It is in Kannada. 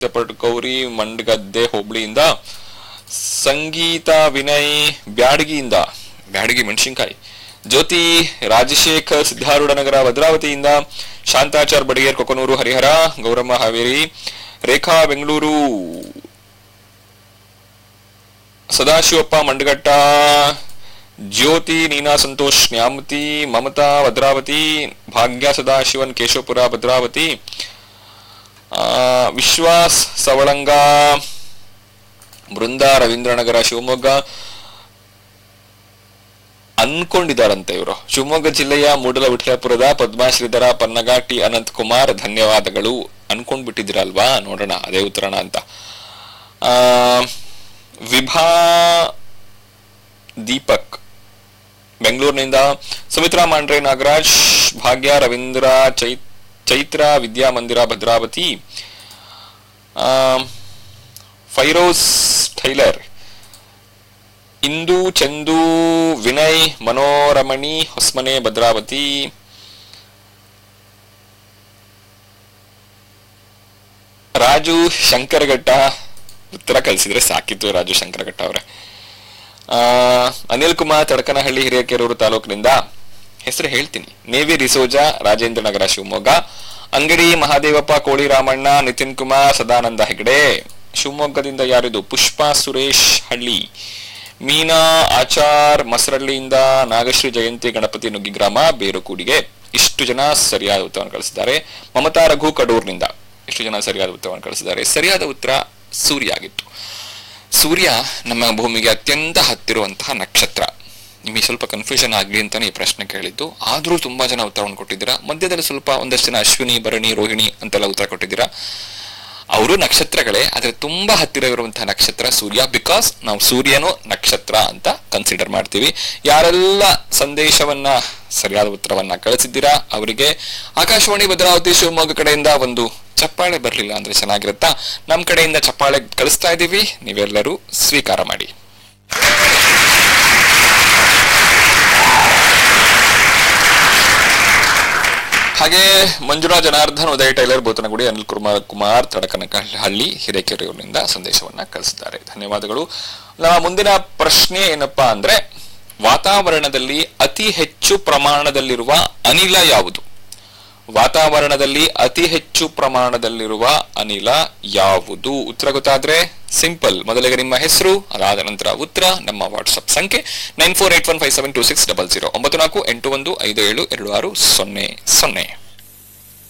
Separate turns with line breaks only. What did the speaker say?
ಪಟ್ ಗೌರಿ ಮಂಡಗದ್ದೆ ಹೋಬಳಿಯಿಂದ ಸಂಗೀತ ವಿನಯ್ ಬ್ಯಾಡಗಿಯಿಂದ ಬ್ಯಾಡಗಿ ಮೆಣಸಿನ್ಕಾಯಿ ಜ್ಯೋತಿ ರಾಜಶೇಖರ್ ಸಿದ್ಧಾರೂಢ ನಗರ ಭದ್ರಾವತಿಯಿಂದ ಶಾಂತಾಚಾರ್ ಬಡಿಗೇರ್ ಕೊಕನೂರು ಹರಿಹರ ಗೌರಮ್ಮ ಹಾವೇರಿ ರೇಖಾ ಬೆಂಗಳೂರು ಸದಾಶಿವಪ್ಪ ಮಂಡಗಟ್ಟ ಜ್ಯೋತಿ ನೀನಾ ಸಂತೋಷ್ ನ್ಯಾಮತಿ ಮಮತಾ ಭದ್ರಾವತಿ ಭಾಗ್ಯ ಸದಾಶಿವನ್ ಕೇಶವಪುರ ಭದ್ರಾವತಿ ಆ, ವಿಶ್ವಾಸ್ ಸವಳಂಗ ಬೃಂದ ರವೀಂದ್ರನಗರ ಶಿವಮೊಗ್ಗ ಅನ್ಕೊಂಡಿದ್ದಾರಂತೆ ಇವರು ಶಿವಮೊಗ್ಗ ಜಿಲ್ಲೆಯ ಮೂಡಲ ವಿಠಲಪುರದ ಪದ್ಮಾಶ್ರೀಧರ ಪನ್ನಗ ಟಿ ಅನಂತ್ ಕುಮಾರ್ ಧನ್ಯವಾದಗಳು ಅನ್ಕೊಂಡ್ ಬಿಟ್ಟಿದ್ದೀರಲ್ವಾ ನೋಡೋಣ ಅದೇ ಉತ್ತರಣ ಅಂತ ಆ, ವಿಭಾ ದೀಪಕ್ ಬೆಂಗಳೂರಿನಿಂದ ಸುಮಿತ್ರಾ ಮಾಂಡ್ರೆ ನಾಗರಾಜ್ ಭಾಗ್ಯ ರವೀಂದ್ರ ಚೈ ಚೈತ್ರ ವಿದ್ಯಾಮಂದಿರ ಭದ್ರಾವತಿ ಆ, ಫೈರೋಸ್ ಟೈಲರ್ ಇಂದು ಚಂದು ವಿನಯ್ ಮನೋರಮಣಿ ಹೊಸ್ಮನೆ ಭದ್ರಾವತಿ ರಾಜು ಶಂಕರಘಟ್ಟ ಉತ್ತರ ಕಳಿಸಿದ್ರೆ ಸಾಕಿತ್ತು ರಾಜು ಶಂಕರಘಟ್ಟ ಅವರೇ ಆ, ಅನಿಲ್ ಕುಮಾರ್ ತಡಕನಹಳ್ಳಿ ಹಿರೇಕೆರೂರು ತಾಲೂಕಿನಿಂದ ಹೆಸರು ಹೇಳ್ತೀನಿ ನೇವಿ ರಿಸೋಜಾ ರಾಜೇಂದ್ರ ನಗರ ಶಿವಮೊಗ್ಗ ಅಂಗಡಿ ಮಹಾದೇವಪ್ಪ ಕೋಳಿ ರಾಮಣ್ಣ ನಿತಿನ್ ಕುಮಾರ್ ಸದಾನಂದ ಹೆಗಡೆ ಶಿವಮೊಗ್ಗದಿಂದ ಯಾರಿದು ಪುಷ್ಪಾ ಸುರೇಶ್ ಹಳ್ಳಿ ಮೀನಾ ಆಚಾರ್ ಮಸರಳ್ಳಿಯಿಂದ ನಾಗಶ್ರೀ ಜಯಂತಿ ಗಣಪತಿ ನುಗ್ಗಿ ಗ್ರಾಮ ಬೇರುಕೂಡಿಗೆ ಇಷ್ಟು ಜನ ಸರಿಯಾದ ಉತ್ತರವನ್ನು ಕಳಿಸಿದ್ದಾರೆ ಮಮತಾ ರಘು ಕಡೂರ್ನಿಂದ ಇಷ್ಟು ಜನ ಸರಿಯಾದ ಉತ್ತರವನ್ನು ಕಳಿಸಿದ್ದಾರೆ ಸರಿಯಾದ ಉತ್ತರ ಸೂರ್ಯ ಆಗಿತ್ತು ಸೂರ್ಯ ನಮ್ಮ ಭೂಮಿಗೆ ಅತ್ಯಂತ ಹತ್ತಿರುವಂತಹ ನಕ್ಷತ್ರ ನಿಮಗೆ ಸ್ವಲ್ಪ ಕನ್ಫ್ಯೂಷನ್ ಆಗಲಿ ಅಂತಾನೆ ಈ ಪ್ರಶ್ನೆ ಕೇಳಿದ್ದು ಆದರೂ ತುಂಬಾ ಜನ ಉತ್ತರವನ್ನು ಕೊಟ್ಟಿದ್ದೀರಾ ಮಧ್ಯದಲ್ಲಿ ಸ್ವಲ್ಪ ಒಂದಷ್ಟು ಜನ ಅಶ್ವಿನಿ ಭರಣಿ ರೋಹಿಣಿ ಅಂತೆಲ್ಲ ಉತ್ತರ ಕೊಟ್ಟಿದ್ದೀರಾ ಅವರು ನಕ್ಷತ್ರಗಳೇ ಆದರೆ ತುಂಬಾ ಹತ್ತಿರವಿರುವಂತಹ ನಕ್ಷತ್ರ ಸೂರ್ಯ ಬಿಕಾಸ್ ನಾವು ಸೂರ್ಯನು ನಕ್ಷತ್ರ ಅಂತ ಕನ್ಸಿಡರ್ ಮಾಡ್ತೀವಿ ಯಾರೆಲ್ಲ ಸಂದೇಶವನ್ನ ಸರಿಯಾದ ಉತ್ತರವನ್ನ ಕಳಿಸಿದ್ದೀರಾ ಅವರಿಗೆ ಆಕಾಶವಾಣಿ ಭದ್ರಾವತಿ ಶಿವಮೊಗ್ಗ ಕಡೆಯಿಂದ ಒಂದು ಚಪ್ಪಾಳೆ ಬರಲಿಲ್ಲ ಅಂದ್ರೆ ಚೆನ್ನಾಗಿರುತ್ತಾ ನಮ್ಮ ಕಡೆಯಿಂದ ಚಪ್ಪಾಳೆ ಕಳಿಸ್ತಾ ಇದ್ದೀವಿ ನೀವೆಲ್ಲರೂ ಸ್ವೀಕಾರ ಮಾಡಿ ಹಾಗೆ ಮಂಜುಳಾ ಜನಾರ್ದನ್ ಉದಯ್ ಟೈಲರ್ ಬೋತನಗುಡಿ ಅನಿಲ್ ಕುಮಾರ್ ಕುಮಾರ್ ತಡಕನಹಳ್ಳಿ ಹಿರೇಕೆರೆಯೂರಿನಿಂದ ಸಂದೇಶವನ್ನ ಕಳಿಸಿದ್ದಾರೆ ಧನ್ಯವಾದಗಳು ನಮ್ಮ ಮುಂದಿನ ಪ್ರಶ್ನೆ ಏನಪ್ಪಾ ಅಂದ್ರೆ ವಾತಾವರಣದಲ್ಲಿ ಅತಿ ಹೆಚ್ಚು ಪ್ರಮಾಣದಲ್ಲಿರುವ ಅನಿಲ ಯಾವುದು ವಾತಾವರಣದಲ್ಲಿ ಅತಿ ಹೆಚ್ಚು ಪ್ರಮಾಣದಲ್ಲಿರುವ ಅನಿಲ ಯಾವುದು ಉತ್ತರ ಗೊತ್ತಾದ್ರೆ ಸಿಂಪಲ್ ಮೊದಲಿಗೆ ನಿಮ್ಮ ಹೆಸರು ಅದಾದ ನಂತರ ಉತ್ತರ ನಮ್ಮ ವಾಟ್ಸ್ಆಪ್ ಸಂಖ್ಯೆ nine four eight one five seven two six double zero ಒಂಬತ್ತು ನಾಲ್ಕು ಎಂಟು ಒಂದು ಐದು ಏಳು ಎರಡು ಆರು ಸೊನ್ನೆ ಸೊನ್ನೆ